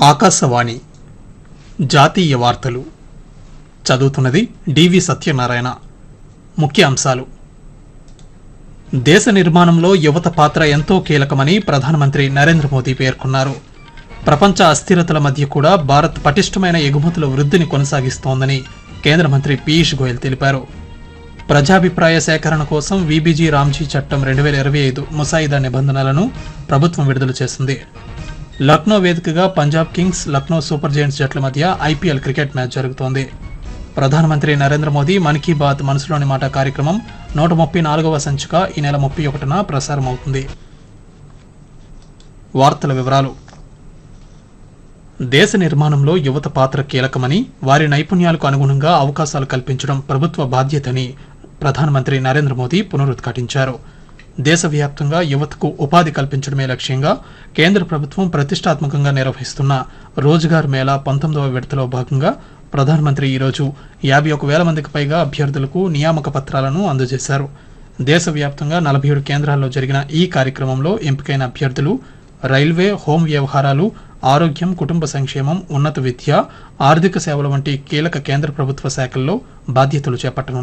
ఆకాశవాణి జాతీయ వార్తలు చదువుతున్నది డివి సత్యనారాయణ ముఖ్య అంశాలు దేశ నిర్మాణంలో యువత పాత్ర ఎంతో కీలకమని ప్రధానమంత్రి నరేంద్ర మోదీ పేర్కొన్నారు ప్రపంచ అస్థిరతల మధ్య కూడా భారత్ పటిష్టమైన ఎగుమతుల వృద్ధిని కొనసాగిస్తోందని కేంద్ర మంత్రి పీయూష్ గోయల్ తెలిపారు ప్రజాభిప్రాయ సేకరణ కోసం వీబీజీ రామ్జీ చట్టం రెండు వేల ఇరవై ఐదు ముసాయిదా నిబంధనలను ప్రభుత్వం విడుదల చేసింది లక్నో వేదికగా Punjab Kings Lucknow Super Giants జట్ల మధ్య ఐపీఎల్ క్రికెట్ మ్యాచ్ జరుగుతోంది ప్రధానమంత్రి నరేంద్ర మోదీ మన్ కీ బాత్ మనసులోని మాట కార్యక్రమం నూట ముప్పై నాలుగవ సంచిక ఈ నెల ముప్పై ఒకటిన ప్రసారం అవుతుంది వార్తల వివరాలు దేశ నిర్మాణంలో యువత పాత్ర కీలకమని వారి నైపుణ్యాలకు అనుగుణంగా అవకాశాలు కల్పించడం ప్రభుత్వ బాధ్యతని ప్రధానమంత్రి నరేంద్ర మోదీ పునరుద్ఘాటించారు దేశవ్యాప్తంగా యువతకు ఉపాధి కల్పించడమే లక్ష్యంగా కేంద్ర ప్రభుత్వం ప్రతిష్టాత్మకంగా నిర్వహిస్తున్న రోజ్గార్ మేళా పంతొమ్మిదవ విడతలో భాగంగా ప్రధానమంత్రి ఈరోజు యాభై ఒక వేల మందికి పైగా అభ్యర్థులకు నియామక పత్రాలను అందజేశారు దేశవ్యాప్తంగా నలభై ఏడు కేంద్రాల్లో జరిగిన ఈ కార్యక్రమంలో ఎంపికైన అభ్యర్థులు రైల్వే హోం వ్యవహారాలు ఆరోగ్యం కుటుంబ సంక్షేమం ఉన్నత విద్య ఆర్థిక సేవల వంటి కీలక కేంద్ర ప్రభుత్వ శాఖల్లో బాధ్యతలు చేపట్టనున్నారు